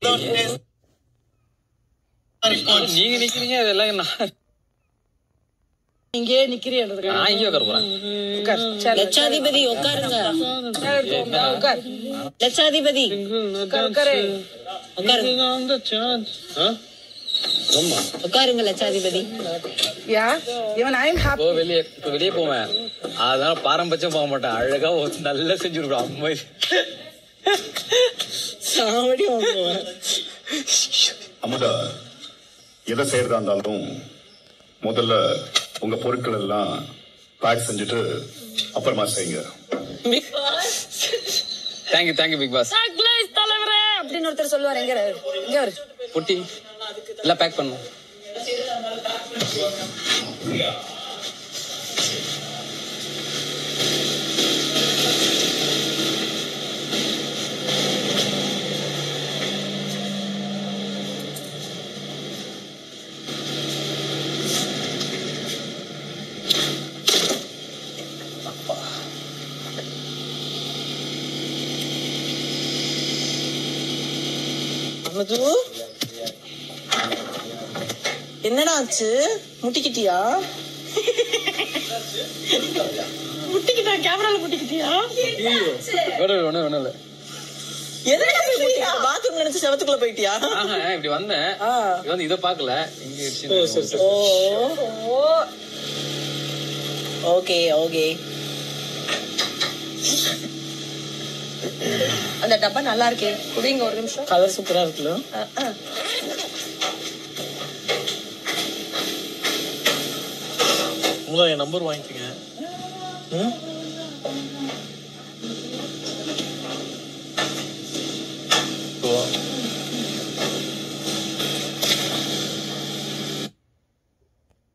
நீங்க நிக்கிறீங்க அதெல்லாம் நான் இங்கே நிக்கிறியன்றதுக்கு நான் இங்கே உட்கார போறேன் உட்கார் சேர் லட்சாதிபதி உட்காருங்க சேர் எடுத்து வா, உட்கார் லட்சாதிபதி உட்கார் உட்காரு உட்காருங்க லட்சாதிபதி யா இவன் ஐ எம் இப்போ ஹாப்பி வெளியே இப்போ வெளியே போவேன் அதனால பாரம்பரியம் போக மாட்டேன் அழகா ஒரு நல்லா செஞ்சு கொடுப்பேன் அம்மா சாவடி வாங்குவேன் அமுதா எதை செய்யறதா இருந்தாலும் முதல்ல உங்க பொருட்கள் எல்லாம் பேக் செஞ்சுட்டு அப்புறமா செய்யுங்க தேங்க்யூ தேங்க்யூ பிக் பாஸ் தலைவரே அப்படின்னு ஒருத்தர் சொல்லுவார் எங்க இரு? எங்க அவரு குட்டி எல்லாம் பேக் பண்ணும் அமுது என்னடா ஆச்சு முட்டிக்கிட்டியா முட்டிக்கிட்டா கேமரால முட்டிக்கிட்டியா ஒண்ணு ஒண்ணு ஒண்ணு இல்ல எதுக்கு பாத்ரூம் நினைச்சு செவத்துக்குள்ள போயிட்டியா ஆஹா இப்படி வந்தேன் ஆ. இது வந்து இதை பார்க்கல இங்க இடிச்சு ஓ ஓகே ஓகே அந்த டப்பா நல்லா இருக்கே குடிங்க ஒரு நிமிஷம் கலர் சூப்பரா இருக்குல்ல முதல்ல என் நம்பர் வாங்கிக்கங்க ம்? இப்போ